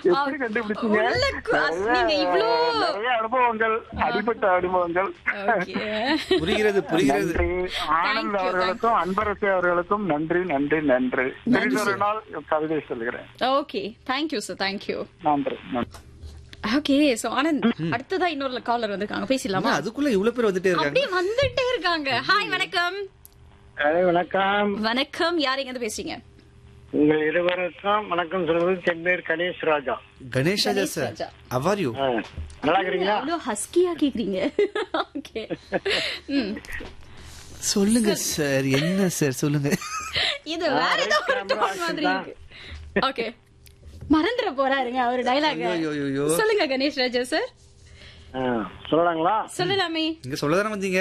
எப்படி கண்டுபிடிச்சீங்க உள்ளுக்கு- அது நீங்க இவ்ளோ நிறைய அனுபவங்கள் அடிபட்ட அனுபவங்கள் ஓகே புரிகிறது புரிகிறது நன்றி ஆனந்த் you, அவர்களுக்கும் அன்பரசு அவர்களுக்கும் நன்றி நன்றி நன்றி திருச்சொரு நாள் கவிதை சொல்கிறேன் ஓகே தேங்க்யூ சார் தேங்க்யூ நன்றி நன்றி ஓகே சோ ஆனந்த் அடுத்ததா இன்னொரு காலர் வந்திருக்காங்க பேசிடலாமா ஆமா, அதுக்குள்ள இவ்வளவு பேர் வந்துட்டே இருக்காங்க அப்படியே வந்துட்டே இருக்காங்க ஹாய் வணக்கம் வணக்கம் வணக்கம் யார் எங்க இருந்து பேசுறீங்க உங்கள் இருவருக்கும் வணக்கம் சொல்வது செம்பேர் Ganesh Raja Ganesh Raja Ganesh sir Raja. How are you ஆ, நல்லா இருக்கிறீங்களா அவ்வளவு ஹஸ்கியா கேக்குறீங்க ஓகே ம் சொல்லுங்க சார் என்ன சார் சொல்லுங்க இது வேற ஏதோ ஒரு டோன் மாதிரி இருக்கு ஓகே மறந்துட போறாருங்க அவர் டைலாக் ஐயோ, ஐயோ, ஐயோ. சொல்லுங்க கணேஷ் ராஜா சார் ஆ, சொல்லலாங்களா சொல்லலாமே இங்க சொல்லதானே வந்தீங்க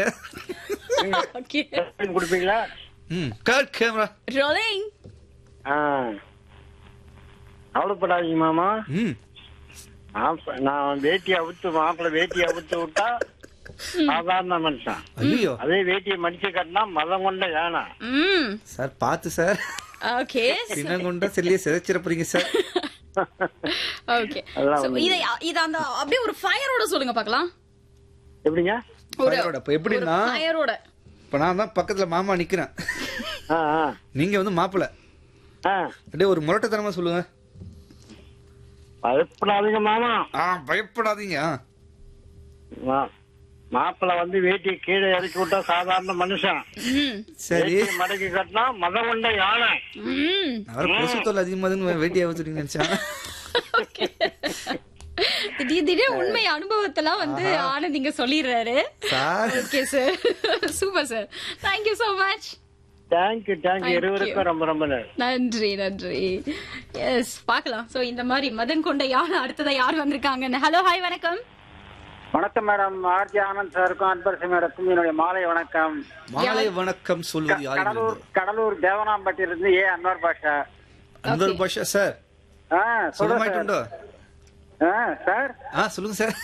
ஓகே Question கொடுப்பீங்களா ம் கட் கேமரா ரோலிங் ஆ. கவலைப்படாதீங்க மாமா ம் மாப்ப- நான் வேட்டியை அவுத்து மாப்பிள்ள வேட்டியை அவுத்து விட்டா சாதாரண மனுஷன் ஐயோ அதே வேட்டியை மடிச்சு கட்டினா மதம் கொண்ட யானை ம் சார் பார்த்து சார் ஓகே சின்னம் கொண்டா செல்லிய சிதைச்சிட போறீங்க சார் ஓகே அதெல்லாம் இதை இத அந்த அப்படியே ஒரு ஃபயரோட சொல்லுங்க பார்க்கலாம் எப்படிங்க ஒரு Fire ஓட. இப்ப எப்படின்னா ஃபயரோட இப்ப நான் தான் பக்கத்துல மாமா நிக்கிறேன் ஆ, ஆ, நீங்க வந்து மாப்பிள்ள ஆ. அப்படியே ஒரு முரட்டத்தனமா சொல்லுங்க பயப்படாதீங்க மாமா ஆ பயப்படாதீங்க ஆ. மா- மாப்பிள்ள வந்து வேட்டியை கீழே இறக்கி விட்டா சாதாரண மனுஷன் ம் சரி வேட்டியை மடக்கி கட்டினா மதம் கொண்ட யானை ம் அவர் கொசு தொல்லை அதிகமாதுன்னு வேட்டியா வச்சுருக்கீங்க நினைச்சேன் ஓகே திடீர் திடீர் உண்மை அனுபவத்தெல்லாம் வந்து ஆனந்த் இங்க சொல்லிடுறாரு sir okay sir super sir thank you so much thank you Thank thank you you. இருவருக்கும் ரொம்ப ரொம்ப நன்றி நன்றி நன்றி எஸ் பார்க்கலாம் சோ இந்த மாதிரி மதன் கொண்ட யார் அடுத்ததா யார் வந்திருக்காங்கன்னு ஹலோ ஹாய் வணக்கம் வணக்கம் மேடம் ஆர்ஜி ஆனந்த் சாருக்கும் அன்பரசு மேடக்கும் என்னுடைய மாலை வணக்கம் மாலை வணக்கம் சொல்வது யார் கடலூர் கடலூர் தேவனாம்பட்டியிலிருந்து ஏ அன்வர் பாஷா அன்பர் பாஷா சார் ஆ சொல்ல சொல்லுங்க மாட்டோண்டோ ஆ சார் ஆ சொல்லுங்க சார்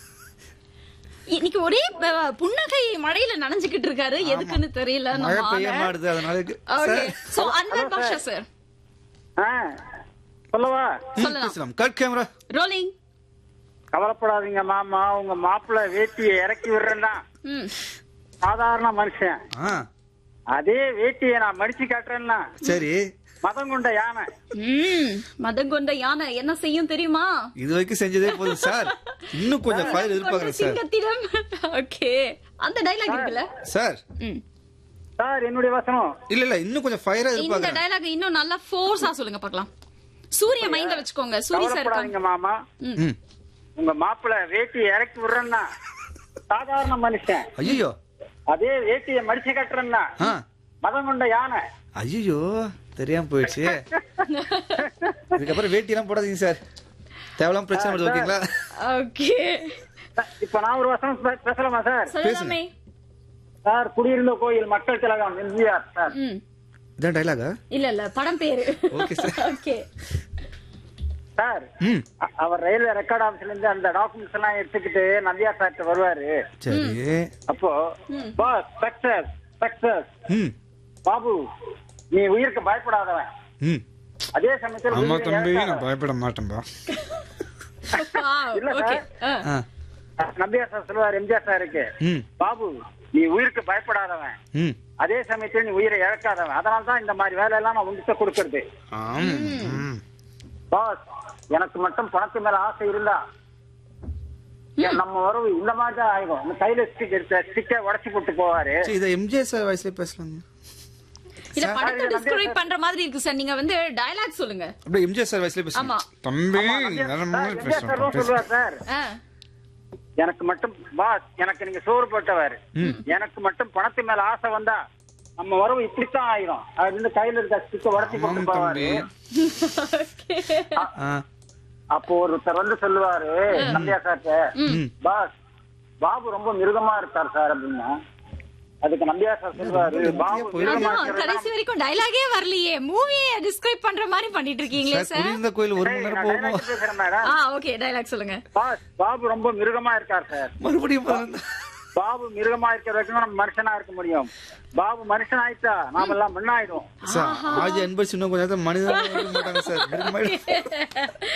இன்னைக்கு ஒரே ப- புன்னகை மழையில நனைஞ்சுக்கிட்டு இருக்காரு எதுக்குன்னு தெரியல மழை நம்ம பெய்ய ஆள. மாட்டுது அதனால okay sir so Anwar Basha sir ஆ சொல்லவா ம், சொல்லலாம். பேசலாம் கட் கேமரா ரோலிங் கவலைப்படாதீங்க மாமா உங்க மாப்பிள்ளை வேட்டியை இறக்கி விடுறேன்னா ம் சாதாரண மனுஷன் ஆ அதே வேட்டியை நான் மடிச்சு காட்டுறேன்னா சரி மதம் கொண்ட யானை ம் மதம் கொண்ட யானை என்ன செய்யும் தெரியுமா இது வரைக்கும் செஞ்சதே போதும் சார் இன்னும் கொஞ்சம் ஃபைல் எதிர்பார்க்கறேன் சார் சிங்கத்திடம் ஓகே அந்த டைலாக் இருக்குல்ல சார் ம். சார் என்னுடைய வசனம் இல்ல இல்ல இன்னும் கொஞ்சம் ஃபயரா இந்த எதிர்பார்க்கறேன் டைலாக் இன்னும் நல்லா ஃபோர்ஸா சொல்லுங்க பார்க்கலாம் சூரிய மைண்ட்ல வச்சுக்கோங்க சூரிய சார் கவலைப்படாதீங்க இருக்காங்க மாமா ம் உங்க மாப்பிள்ளை வேட்டியை இறக்கி விடுறேன்னா சாதாரண மனுஷன் ஐயோ அதே வேட்டியை மடிச்சு கட்டுறேன்னா ஆ மதம் கொண்ட யானை ஐயோ தெரியாம போயிடுச்சு இதுக்கப்புறம் வேட்டி எல்லாம் போடாதீங்க சார் தேவலாம் பிரச்சனை வருது ஓகேங்களா ஓகே இப்ப நான் ஒரு வசனம் பே- பேசலாமா சார் சொல்லலாமே சார் குடியிருந்த கோயில் மக்கள் திலகம் எம்ஜிஆர் சார் ம் இதான் டைலாகா இல்ல இல்ல படம் பேரு Okay, sir. ஓகே சார் ம் அ- அவர் ரயில்வே ரெக்கார்ட் ஆபீஸ்ல இருந்து அந்த டாக்குமெண்ட்ஸ் எல்லாம் எடுத்துக்கிட்டு நந்தியா சார்ட்ட வருவாரு சரி அப்போ பாஸ் சக்சஸ் சக்சஸ் ம் பாபு நீ உயிருக்கு பயப்படாதவன் ம் அதே சமயத்தில் ஆமா உயிரை தம்பி இழக்காதவன். நான் பயப்பட மாட்டேன்பா இல்ல ஓகே சார். ஆ நம்பியார் சார் சொல்லுவார் எம்ஜிஆர் சாருக்கு ம் பாபு நீ உயிருக்கு பயப்படாதவன் ம் அதே சமயத்தில் நீ உயிரை இழக்காதவன் அதனால தான் இந்த மாதிரி வேலையெல்லாம் நான் உங்ககிட்ட கொடுக்கறது ஆம் ம் பாஸ் எனக்கு மட்டும் பணத்து மேல ஆசை இருந்தா நம்ம வரவு இந்த மாதிரி தான் ஆகும் இந்த கையில ஸ்டிக் எடுத்த ஸ்டிக்கை உடச்சு போட்டு போவாரு சரி இதை எம்ஜிஆர் சார் வாய்ஸ்ல பேசலாங்க இல்ல படத்தை டிஸ்கிரைப் பண்ற மாதிரி இருக்கு சார் நீங்க வந்து டயலாக் சொல்லுங்க அப்படியே எம்ஜிஆர் சார் வாய்ஸ்ல பேசுங்க ஆமா. தம்பி நம்பியார் வேற சார், மாதிரி எம்ஜிஆர் சார் தான் பேசுறேன் சொல்லுவார் சார் ஆ. எனக்கு மட்டும் பாஸ் எனக்கு நீங்க சோறு போட்டவர் எனக்கு மட்டும் பணத்து மேல ஆசை வந்தா நம்ம வரவு இப்படித்தான் ஆயிரும் அது வந்து கையில இருக்க ஸ்டிக்கை உடச்சு போட்டு ஆமாம் போவாரு தம்பி Okay. ஆ அப்போ ஒருத்தர் வந்து சொல்லுவாரு நம்பியா சார்ட்ட ம் பாஸ் பாபு ரொம்ப மிருகமா இருக்கார் சார் அப்படின்னா அதுக்கு நம்பியா சார் சொல்லுவாரு பாபு மிருகமா அதான், இருக்கிறதா- கடைசி வரைக்கும் டயலாகே வரலையே மூவியே டிஸ்கிரைப் பண்ற மாதிரி பண்ணிட்டு இருக்கீங்களே சார் சார் குடியிருந்த கோயில் ஒரு சரி, மணி நான் நேரம் போகும் dialogue பேசுறேன் மேடம் ஆ ஓகே டயலாக் சொல்லுங்க பாஸ் பாபு ரொம்ப மிருகமா இருக்கார் சார் மறுபடியும் பாருங்க. பாபு மிருகமா இருக்கிற வரைக்கும் நம்ம மனுஷனா இருக்க முடியும் பாபு மனுஷன் ஆயிட்டா நாம எல்லாம் மண்ணாயிடும் சார் ஆஜி அன்பர் சின்ன கொஞ்சம் நேரத்துல மனிதன் மாட்டாங்க சார்